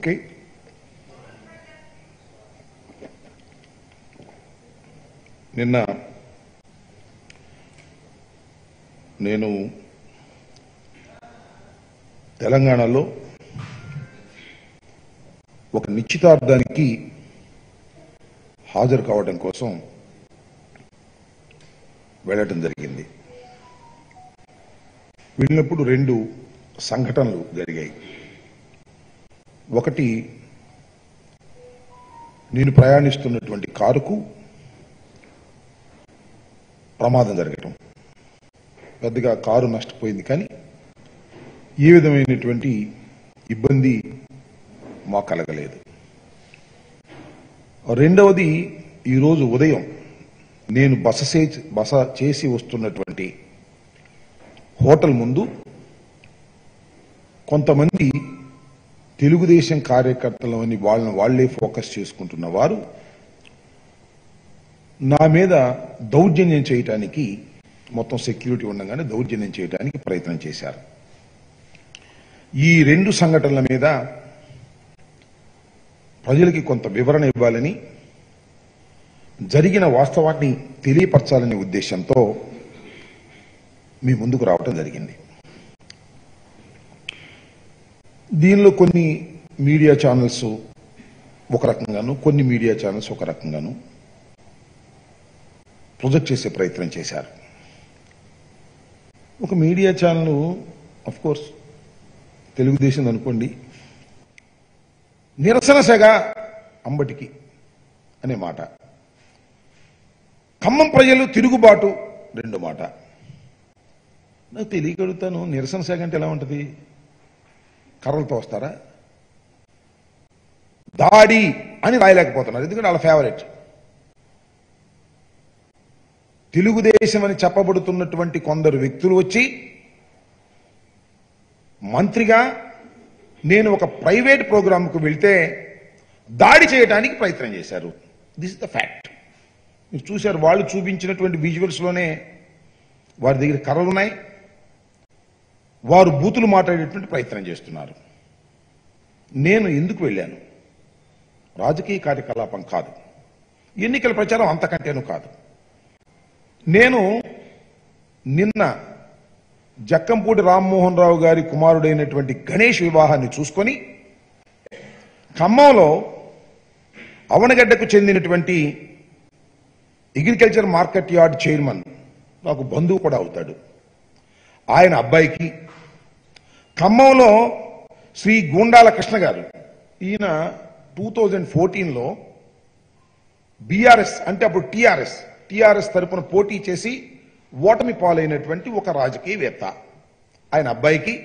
okay నిన్న నేను తెలంగాణలో ఒక నిశ్చితార్థానికి హాజరు కావడం కోసం వెళ్ళటం జరిగింది వెళ్ళినప్పుడు రెండు సంఘటనలు జరిగాయి ఒకటి నేను ప్రయాణిస్తున్నటువంటి కారుకు ప్రమాదం జరగటం పెద్దగా కారు నష్టపోయింది కానీ ఏ విధమైనటువంటి ఇబ్బంది మా కలగలేదు రెండవది ఈరోజు ఉదయం నేను బస చే- బస చేసి వస్తున్నటువంటి హోటల్ ముందు కొంతమంది తెలుగుదేశం కార్యకర్తలని వాళ్ళని వాళ్లే ఫోకస్ చేసుకుంటున్న వారు నా మీద దౌర్జన్యం చేయటానికి మొత్తం సెక్యూరిటీ ఉండగానే దౌర్జన్యం చేయడానికి ప్రయత్నం చేశారు ఈ రెండు సంఘటనల మీద ప్రజలకి కొంత వివరణ ఇవ్వాలని జరిగిన వాస్తవాన్ని తెలియపరచాలనే ఉద్దేశంతో మీ ముందుకు రావటం జరిగింది దీనిలో కొన్ని మీడియా ఛానల్స్ ఒక రకంగాను కొన్ని మీడియా ఛానల్స్ ఒక రకంగాను ప్రొజెక్ట్ చేసే ప్రయత్నం చేశారు ఒక media channel of course Telugu Desam అనుకోండి నిరసన సెగ అంబటికి అనే మాట ఖమ్మం ప్రజలు తిరుగుబాటు రెండు మాట నాకు తెలియగలుగుతాను నిరసన సెగ అంటే ఎలా ఉంటుంది కర్రలతో వస్తారా దాడి అని రాయలేకపోతున్నారు ఎందుకంటే వాళ్ళ ఫేవరెట్ తెలుగుదేశం అని చెప్పబడుతున్నటువంటి కొందరు వ్యక్తులు వచ్చి మంత్రిగా నేను ఒక ప్రైవేట్ ప్రోగ్రాంకు వెళ్తే దాడి చేయడానికి ప్రయత్నం చేశారు దిస్ ఇస్ ద ఫ్యాక్ట్ మీరు చూశారు వాళ్ళు చూపించినటువంటి విజువల్స్ లోనే వారి దగ్గర కర్రలు ఉన్నాయి వారు బూతులు మాట్లాడేటువంటి ప్రయత్నం చేస్తున్నారు నేను ఎందుకు వెళ్ళాను రాజకీయ కార్యకలాపం కాదు ఎన్నికల ప్రచారం అంతకంటేనూ కాదు నేను నిన్న జక్కంపూడి రామ్మోహన్ రావు గారి కుమారుడైనటువంటి గణేష్ వివాహాన్ని చూసుకొని ఖమ్మంలో అవనగడ్డకు చెందినటువంటి అగ్రికల్చర్ మార్కెట్ యార్డ్ చైర్మన్ నాకు బంధువు కూడా అవుతాడు ఆయన అబ్బాయికి ఖమ్మంలో శ్రీ గూండాల కృష్ణ గారు ఈయన టూ థౌజండ్ ఫోర్టీన్లో బీఆర్ఎస్ అంటే అప్పుడు టీఆర్ఎస్ టీఆర్ఎస్ తరపున పోటీ చేసి ఓటమి పాలైనటువంటి ఒక రాజకీయవేత్త ఆయన అబ్బాయికి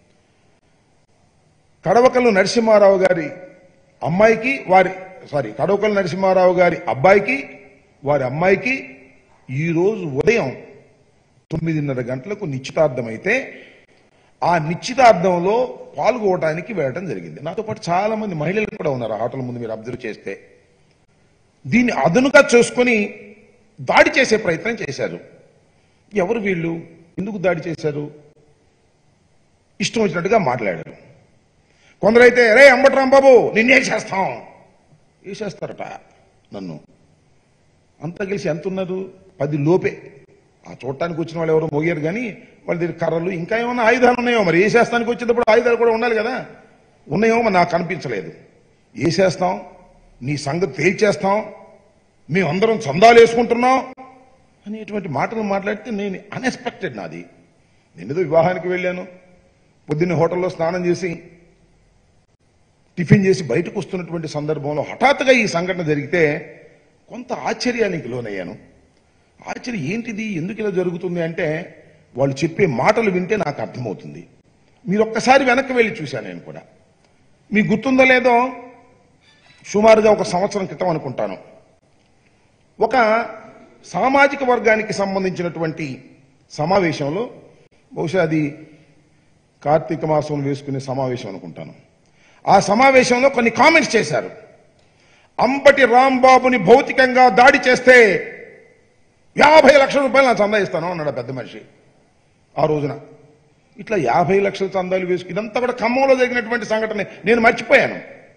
కడవకల్లు నరసింహారావు గారి అమ్మాయికి వారి సారీ కడవకల్లు నరసింహారావు గారి అబ్బాయికి వారి అమ్మాయికి ఈరోజు ఉదయం తొమ్మిదిన్నర గంటలకు నిశ్చితార్థమైతే ఆ నిశ్చితార్థంలో పాల్గొనడానికి వెళ్ళడం జరిగింది నాతో పాటు చాలా మంది మహిళలు కూడా ఉన్నారు ఆ హోటల్ ముందు మీరు అబ్జర్వ్ చేస్తే దీన్ని అదనుగా చేసుకొని దాడి చేసే ప్రయత్నం చేశారు ఎవరు వీళ్ళు ఎందుకు దాడి చేశారు ఇష్టం వచ్చినట్టుగా మాట్లాడారు కొందరైతే రే అంబట్రాం బాబు నిన్నే చేస్తాం వేసేస్తారట నన్ను అంతా కలిసి ఎంత ఉన్నారు పది లోపే ఆ చూడటానికి వచ్చిన వాళ్ళు ఎవరు మోగారు కానీ వాళ్ళ దగ్గర కర్రలు ఇంకా ఏమైనా ఆయుధాలు ఉన్నాయో మరి వేసేస్తానికి వచ్చేటప్పుడు ఆయుధాలు కూడా ఉండాలి కదా ఉన్నాయేమో మరి నాకు కనిపించలేదు వేసేస్తాం నీ సంగతి తేల్చేస్తాం మేమందరం చందాలు వేసుకుంటున్నాం అనేటువంటి మాటలు మాట్లాడితే నేను అన్ఎక్స్పెక్టెడ్ నాది నేను ఏదో వివాహానికి వెళ్ళాను పొద్దున్నే హోటల్లో స్నానం చేసి టిఫిన్ చేసి బయటకు వస్తున్నటువంటి సందర్భంలో హఠాత్తుగా ఈ సంఘటన జరిగితే కొంత ఆశ్చర్యానికి లోనయ్యాను ఆశ్చర్యం ఏంటిది ఎందుకు ఇలా జరుగుతుంది అంటే వాళ్ళు చెప్పే మాటలు వింటే నాకు అర్థమవుతుంది మీరు ఒక్కసారి వెనక్కి వెళ్ళి చూశాను నేను కూడా మీకు గుర్తుందో లేదో సుమారుగా ఒక సంవత్సరం క్రితం అనుకుంటాను ఒక సామాజిక వర్గానికి సంబంధించినటువంటి సమావేశంలో బహుశా అది కార్తీక మాసం వేసుకునే సమావేశం అనుకుంటాను ఆ సమావేశంలో కొన్ని కామెంట్స్ చేశారు అంబటి రాంబాబుని భౌతికంగా దాడి చేస్తే యాభై లక్షల రూపాయలు నా చందా ఇస్తాను అన్నాడు ఆ పెద్ద మనిషి ఆ రోజున ఇట్లా యాభై లక్షల చందాలు వేసుకు ఇదంతా కూడా ఖమ్మంలో జరిగినటువంటి సంఘటన నేను మర్చిపోయాను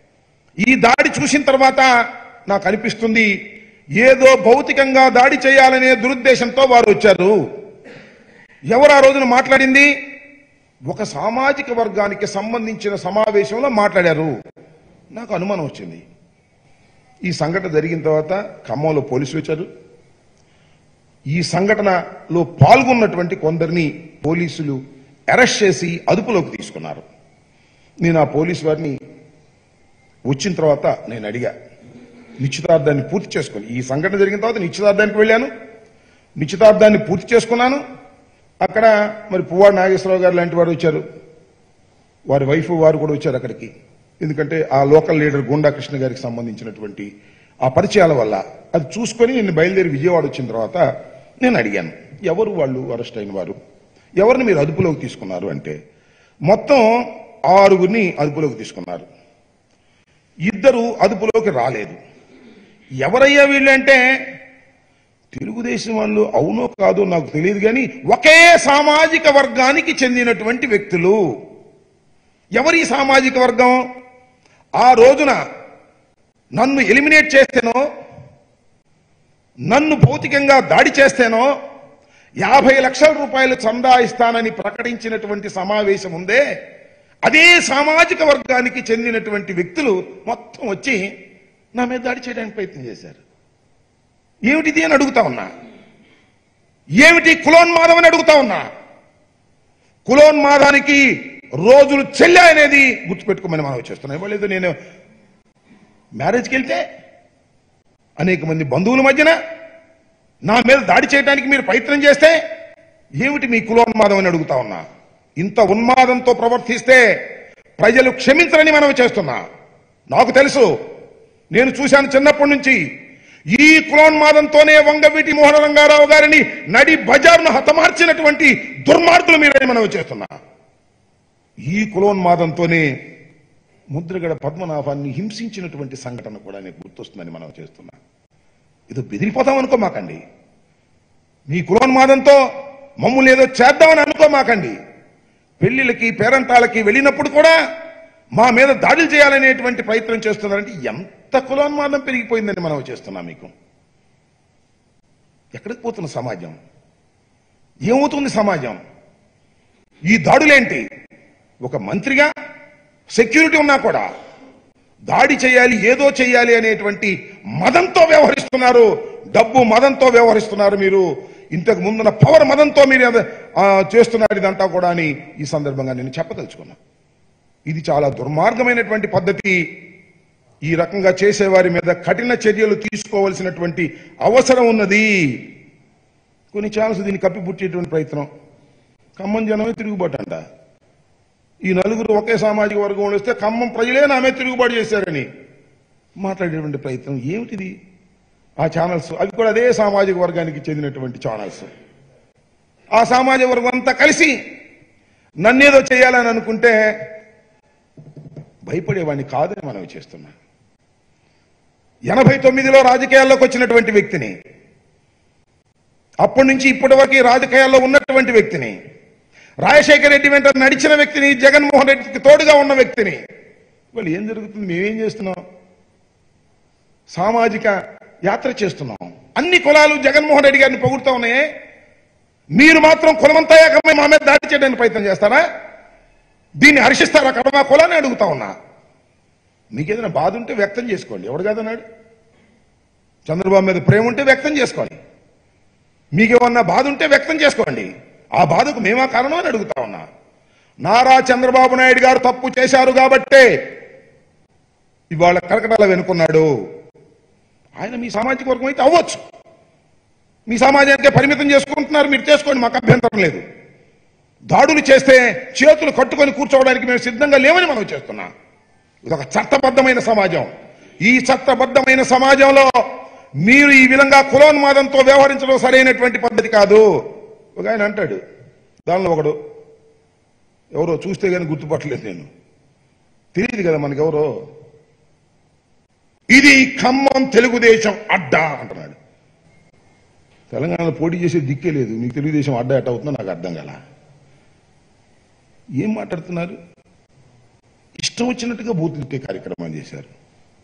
ఈ దాడి చూసిన తర్వాత నాకు అనిపిస్తుంది ఏదో భౌతికంగా దాడి చేయాలనే దురుద్దేశంతో వారు వచ్చారు ఎవరు ఆ రోజున మాట్లాడింది ఒక సామాజిక వర్గానికి సంబంధించిన సమావేశంలో మాట్లాడారు నాకు అనుమానం వచ్చింది ఈ సంఘటన జరిగిన తర్వాత ఖమ్మంలో పోలీసులు వచ్చారు ఈ సంఘటనలో పాల్గొన్నటువంటి కొందరిని పోలీసులు అరెస్ట్ చేసి అదుపులోకి తీసుకున్నారు నేను ఆ పోలీసు వారిని వచ్చిన తర్వాత నేను అడిగా నిశ్చితార్థాన్ని పూర్తి చేసుకుని ఈ సంఘటన జరిగిన తర్వాత నిశ్చితార్థానికి వెళ్ళాను నిశ్చితార్థాన్ని పూర్తి చేసుకున్నాను అక్కడ మరి పువ్వాడు నాగేశ్వరరావు గారు లాంటి వారు వచ్చారు వారి వైఫ్ వారు కూడా వచ్చారు అక్కడికి ఎందుకంటే ఆ లోకల్ లీడర్ గుండా కృష్ణ గారికి సంబంధించినటువంటి ఆ పరిచయాల వల్ల అది చూసుకొని నేను బయలుదేరి విజయవాడ వచ్చిన తర్వాత నేను అడిగాను ఎవరు వాళ్ళు అరెస్ట్ అయిన వారు ఎవరిని మీరు అదుపులోకి తీసుకున్నారు అంటే మొత్తం ఆరుగురిని అదుపులోకి తీసుకున్నారు ఇద్దరు అదుపులోకి రాలేదు ఎవరయ్యా వీళ్ళు అంటే తెలుగుదేశం వాళ్ళు అవునో కాదో నాకు తెలియదు కానీ ఒకే సామాజిక వర్గానికి చెందినటువంటి వ్యక్తులు ఎవరి సామాజిక వర్గం ఆ రోజున నన్ను ఎలిమినేట్ చేస్తేనో నన్ను భౌతికంగా దాడి చేస్తేనో యాభై లక్షల రూపాయలు చందా ఇస్తానని ప్రకటించినటువంటి సమావేశం ఉందే అదే సామాజిక వర్గానికి చెందినటువంటి వ్యక్తులు మొత్తం వచ్చి నా మీద దాడి చేయడానికి ప్రయత్నం చేశారు ఏమిటిది అని అడుగుతా ఉన్నా ఏమిటి కులోన్మాదం అని అడుగుతా ఉన్నా కులోన్మాదానికి రోజులు చెల్లా అనేది గుర్తుపెట్టుకోమని మనం చేస్తున్నాం ఇవ్వలేదు నేను మ్యారేజ్కి వెళ్తే అనేక మంది బంధువుల మధ్యన నా మీద దాడి చేయడానికి మీరు ప్రయత్నం చేస్తే ఏమిటి మీ కులోన్మాదం అని అడుగుతా ఉన్నా ఇంత ఉన్మాదంతో ప్రవర్తిస్తే ప్రజలు క్షమించరని మనం చేస్తున్నా నాకు తెలుసు నేను చూశాను చిన్నప్పటి నుంచి ఈ కులోన్మాదంతోనే వంగవీటి మోహన రంగారావు గారిని నడి బజార్ను హతమార్చినటువంటి దుర్మార్గులు మీరని మనం చేస్తున్నా ఈ కులోన్మాదంతోనే ముద్రగడ పద్మనాభాన్ని హింసించినటువంటి సంఘటన కూడా నీకు గుర్తొస్తుందని మనం చేస్తున్నా ఇది బెదిరిపోతాం అనుకోమాకండి మీ కులోన్మాదంతో మమ్మల్ని ఏదో చేద్దామని అనుకోమాకండి పెళ్లిళ్ళకి పేరంటాలకి వెళ్ళినప్పుడు కూడా మా మీద దాడులు చేయాలనేటువంటి ప్రయత్నం చేస్తున్నారంటే ఎంత కులోన్మాదం పెరిగిపోయిందని మనం చేస్తున్నాం మీకు ఎక్కడికి పోతున్న సమాజం ఏమవుతుంది సమాజం ఈ దాడులేంటి ఒక మంత్రిగా సెక్యూరిటీ ఉన్నా కూడా దాడి చేయాలి ఏదో చేయాలి అనేటువంటి మదంతో వ్యవహరిస్తున్నారు డబ్బు మదంతో వ్యవహరిస్తున్నారు మీరు ఇంతకు ముందున్న పవర్ మదంతో మీరు అద- ఆ, చేస్తున్నారు ఇదంతా కూడా అని ఈ సందర్భంగా నేను చెప్పదలుచుకున్నా ఇది చాలా దుర్మార్గమైనటువంటి పద్ధతి ఈ రకంగా చేసేవారి మీద కఠిన చర్యలు తీసుకోవలసినటువంటి అవసరం ఉన్నది కొన్ని ఛాన్స్ దీన్ని కప్పిపుట్టేటువంటి ప్రయత్నం ఖమ్మం జనమే తిరుగుబాటు అంట ఈ నలుగురు ఒకే సామాజిక వర్గంలో వస్తే ఖమ్మం ప్రజలే నామే తిరుగుబాటు చేశారని మాట్లాడేటువంటి ప్రయత్నం ఏమిటిది ఆ ఛానల్స్ అవి కూడా అదే సామాజిక వర్గానికి చెందినటువంటి ఛానల్స్ ఆ సామాజిక వర్గం అంతా కలిసి నన్నేదో చేయాలని అనుకుంటే భయపడేవాడిని కాదని మనం చేస్తున్నాం ఎనభై తొమ్మిదిలో రాజకీయాల్లోకి వచ్చినటువంటి వ్యక్తిని అప్పటి నుంచి ఇప్పటి వరకు ఈ రాజకీయాల్లో ఉన్నటువంటి వ్యక్తిని రాజశేఖర రెడ్డి వెంట నడిచిన వ్యక్తిని జగన్మోహన్ రెడ్డికి తోడుగా ఉన్న వ్యక్తిని వాళ్ళు ఏం జరుగుతుంది మేమేం చేస్తున్నాం సామాజిక యాత్ర చేస్తున్నాం అన్ని కులాలు జగన్మోహన్ రెడ్డి గారిని పొగుడుతూ ఉన్నాయే మీరు మాత్రం కులమంతా ఏకమై మా మీద దాడి చేయడానికి ప్రయత్నం చేస్తారా దీన్ని హర్షిస్తారా కడమా కులాన్ని అడుగుతా ఉన్నా మీకు ఏదైనా బాధ ఉంటే వ్యక్తం చేసుకోండి ఎవడు కాదన్నాడు చంద్రబాబు మీద ప్రేమ ఉంటే వ్యక్తం చేసుకోండి మీకేమన్నా బాధ ఉంటే వ్యక్తం చేసుకోండి ఆ బాధకు మేమా కారణం అని అడుగుతా ఉన్నా నారా చంద్రబాబు నాయుడు గారు తప్పు చేశారు కాబట్టే ఇవాళ కరకటాల వెనుకున్నాడు ఆయన మీ సామాజిక వర్గం అయితే అవ్వచ్చు మీ సమాజానికే పరిమితం చేసుకుంటున్నారు మీరు చేసుకోండి మాకు అభ్యంతరం లేదు దాడులు చేస్తే చేతులు కట్టుకొని కూర్చోవడానికి మేము సిద్ధంగా లేవని మనం చేస్తున్నాం ఇది ఒక చట్టబద్ధమైన సమాజం ఈ చట్టబద్ధమైన సమాజంలో మీరు ఈ విధంగా కులోన్మాదంతో వ్యవహరించడం సరైనటువంటి పద్ధతి కాదు ఒక ఆయన అంటాడు దానిలో ఒకడు ఎవరో చూస్తే కానీ గుర్తుపట్టలేదు నేను తెలియదు కదా మనకెవరో ఇది ఖమ్మం తెలుగుదేశం అడ్డా అంటున్నాడు తెలంగాణలో పోటీ చేసే దిక్కే లేదు మీకు తెలుగుదేశం అడ్డా ఎట్ట అవుతుందో నాకు అర్థం కాల ఏం మాట్లాడుతున్నారు ఇష్టం వచ్చినట్టుగా బూతులు తిట్టే కార్యక్రమం చేశారు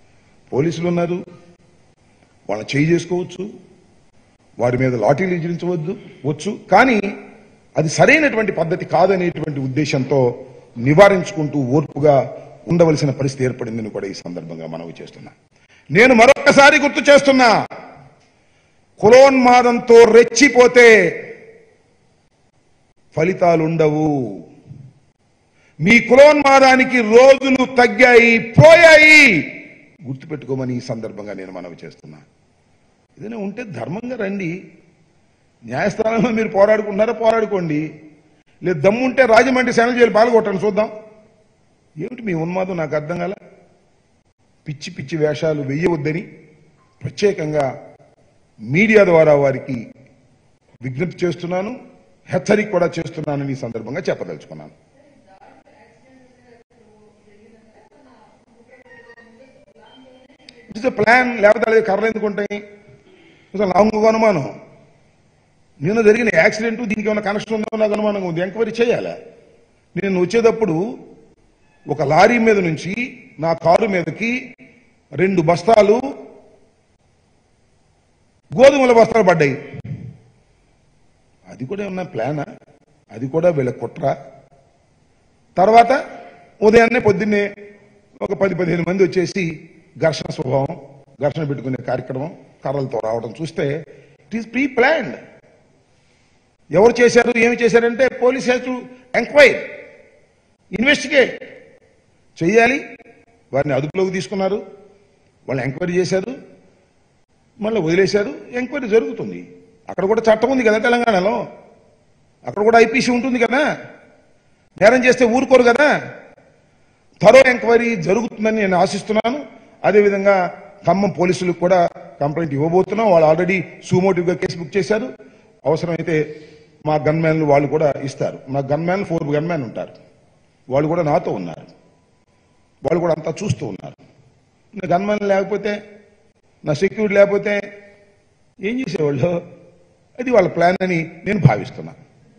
పోలీసులు ఉన్నారు వాళ్ళని చేయి చేసుకోవచ్చు వారి మీద లాఠీలు ఎదిరించవద్దు వచ్చు కానీ అది సరైనటువంటి పద్ధతి కాదనేటువంటి ఉద్దేశంతో నివారించుకుంటూ ఓర్పుగా ఉండవలసిన పరిస్థితి ఏర్పడిందని కూడా ఈ సందర్భంగా మనవి చేస్తున్నా నేను మరొకసారి గుర్తు చేస్తున్నా కులోన్మాదంతో రెచ్చిపోతే ఫలితాలుండవు మీ కులోన్మాదానికి రోజులు తగ్గాయి పోయాయి గుర్తుపెట్టుకోమని ఈ సందర్భంగా నేను మనవి చేస్తున్నా ఏదైనా ఉంటే ధర్మంగా రండి న్యాయస్థానంలో మీరు పోరాడుకుంటున్నారా పోరాడుకోండి లేదు దమ్ముంటే రాజమండ్రి సెనల్ జైలు పాల్గొట్టండి చూద్దాం ఏమిటి మీ ఉన్మాదం నాకు అర్థం కాల పిచ్చి పిచ్చి వేషాలు వెయ్యవద్దని ప్రత్యేకంగా మీడియా ద్వారా వారికి విజ్ఞప్తి చేస్తున్నాను హెచ్చరిక కూడా చేస్తున్నానని ఈ సందర్భంగా చెప్పదలుచుకున్నాను ఇట్స్ ప్లాన్ లేకపోతే అలాగే కర్రలు ఎందుకు ఉంటాయి అసలు నాకు ఇంకొక అనుమానం నిన్న జరిగిన యాక్సిడెంట్ దీనికి ఏమైనా కనెక్షన్ ఉందో నాకు అనుమానంగా ఉంది ఎంక్వైరీ చేయాలా నేను వచ్చేటప్పుడు ఒక లారీ మీద నుంచి నా కారు మీదకి రెండు బస్తాలు గోధుమల బస్తాలు పడ్డాయి అది కూడా ఏమన్నా ప్లానా అది కూడా వీళ్ళ కుట్ర తర్వాత ఉదయాన్నే పొద్దున్నే ఒక పది పదిహేను మంది వచ్చేసి ఘర్షణ స్వభావం ఘర్షణ పెట్టుకునే కార్యక్రమం కర్రలతో రావడం చూస్తే ఇట్ ఈస్ ప్రీ ప్లాన్డ్ ఎవరు చేశారు ఏమి చేశారంటే police has to enquire investigate చెయ్యాలి వారిని అదుపులోకి తీసుకున్నారు వాళ్ళు ఎంక్వైరీ చేశారు మళ్ళీ వదిలేశారు ఎంక్వైరీ జరుగుతుంది అక్కడ కూడా చట్టం ఉంది కదా తెలంగాణలో అక్కడ కూడా ఐపీసీ ఉంటుంది కదా నేరం చేస్తే ఊరుకోరు కదా త్వరో ఎంక్వైరీ జరుగుతుందని నేను ఆశిస్తున్నాను అదేవిధంగా ఖమ్మం పోలీసులకు కూడా కంప్లైంట్ ఇవ్వబోతున్నాం వాళ్ళు ఆల్రెడీ సూమోటివ్గా కేసు బుక్ చేశారు అవసరమైతే మా గన్మ్యాన్లు వాళ్ళు కూడా ఇస్తారు మా గన్మ్యాన్ ఫోర్ గన్మ్యాన్ ఉంటారు వాళ్ళు కూడా నాతో ఉన్నారు వాళ్ళు కూడా అంతా చూస్తూ ఉన్నారు నా గన్మ్యాన్ లేకపోతే నా సెక్యూరిటీ లేకపోతే ఏం చేసేవాళ్ళు అది వాళ్ళ ప్లాన్ అని నేను భావిస్తున్నా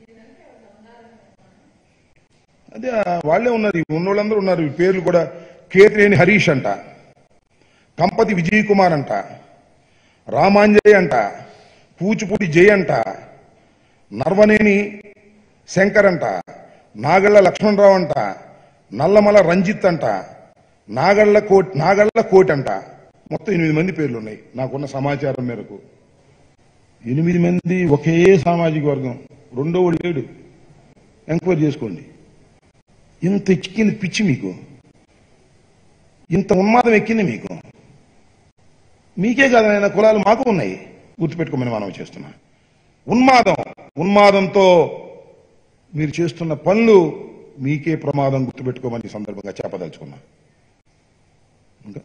అదే ఆ వాళ్ళే ఉన్నారు ఈ ఉన్నోళ్ళందరూ ఉన్నారు ఈ పేర్లు కూడా కేతినేని హరీష్ అంట కంపతి విజయ్ కుమార్ అంట రామాంజయ్ అంట కూచిపూడి జై అంట నర్వనేని శంకర్ అంట నాగళ్ళ లక్ష్మణరావు అంట నల్లమల రంజిత్ అంట నాగళ్ళ కోట్ నాగళ్ళ కోట్ అంట మొత్తం ఎనిమిది మంది పేర్లు ఉన్నాయి నాకున్న సమాచారం మేరకు ఎనిమిది మంది ఒకే సామాజిక వర్గం రెండో వాడు లేడు ఎంక్వైరీ చేసుకోండి ఇంత ఎక్కింది పిచ్చి మీకు ఇంత ఉన్మాదం ఎక్కింది మీకు మీకే కాదు ఆయన కులాలు మాకు ఉన్నాయి గుర్తుపెట్టుకోమని మనం చేస్తున్నా ఉన్మాదం ఉన్మాదంతో మీరు చేస్తున్న పనులు మీకే ప్రమాదం గుర్తుపెట్టుకోమని ఈ సందర్భంగా చెప్పదలుచుకున్నా ఇంకా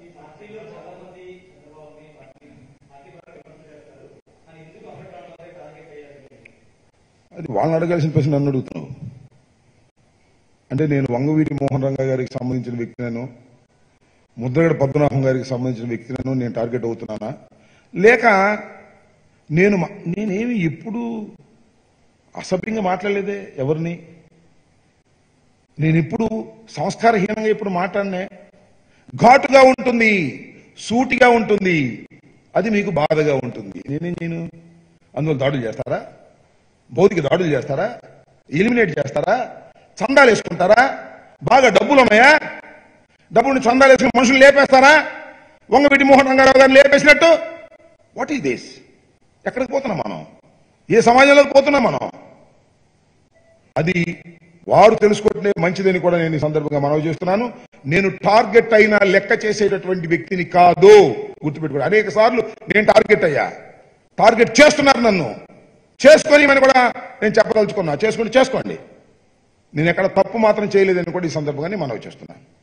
అది వాళ్ళని అడగాల్సిన ప్రశ్న నన్ను అడుగుతున్నావు అంటే నేను వంగవీటి మోహన్ రంగా గారికి సంబంధించిన వ్యక్తినను ముద్రగడ పద్మనాభం గారికి సంబంధించిన వ్యక్తినను నేను టార్గెట్ అవుతున్నానా లేక నేను మా- నేనేమి ఎప్పుడు అసభ్యంగా మాట్లాడలేదే ఎవరిని నేను ఇప్పుడు సంస్కారహీనంగా ఇప్పుడు మాట్లాడినే ఘాటుగా ఉంటుంది సూటిగా ఉంటుంది అది మీకు బాధగా ఉంటుంది నేనేం నేను అందువల్ల దాడులు చేస్తారా భౌతిక దాడులు చేస్తారా ఎలిమినేట్ చేస్తారా చందాలు వేసుకుంటారా బాగా డబ్బులు ఉన్నాయా డబ్బులు చందాలు వేసుకుని మనుషులు లేపేస్తారా వంగవీటి మోహన్ రంగారావు గారిని లేపేసినట్టు వాట్ ఈస్ దిస్ ఎక్కడికి పోతున్నాం మనం ఏ సమాజంలోకి పోతున్నాం మనం అది వారు తెలుసుకోవటమే మంచిదని కూడా నేను ఈ సందర్భంగా మనవి చేస్తున్నాను నేను టార్గెట్ అయినా లెక్క చేసేటటువంటి వ్యక్తిని కాదు గుర్తుపెట్టుకోండి అనేక సార్లు నేను టార్గెట్ అయ్యా టార్గెట్ చేస్తున్నారు నన్ను చేసుకొని అని కూడా నేను చెప్పదలుచుకున్నా చేసుకుని చేసుకోండి నేను ఎక్కడ తప్పు మాత్రం చేయలేదని కూడా ఈ సందర్భంగా నేను మనవి చేస్తున్నాను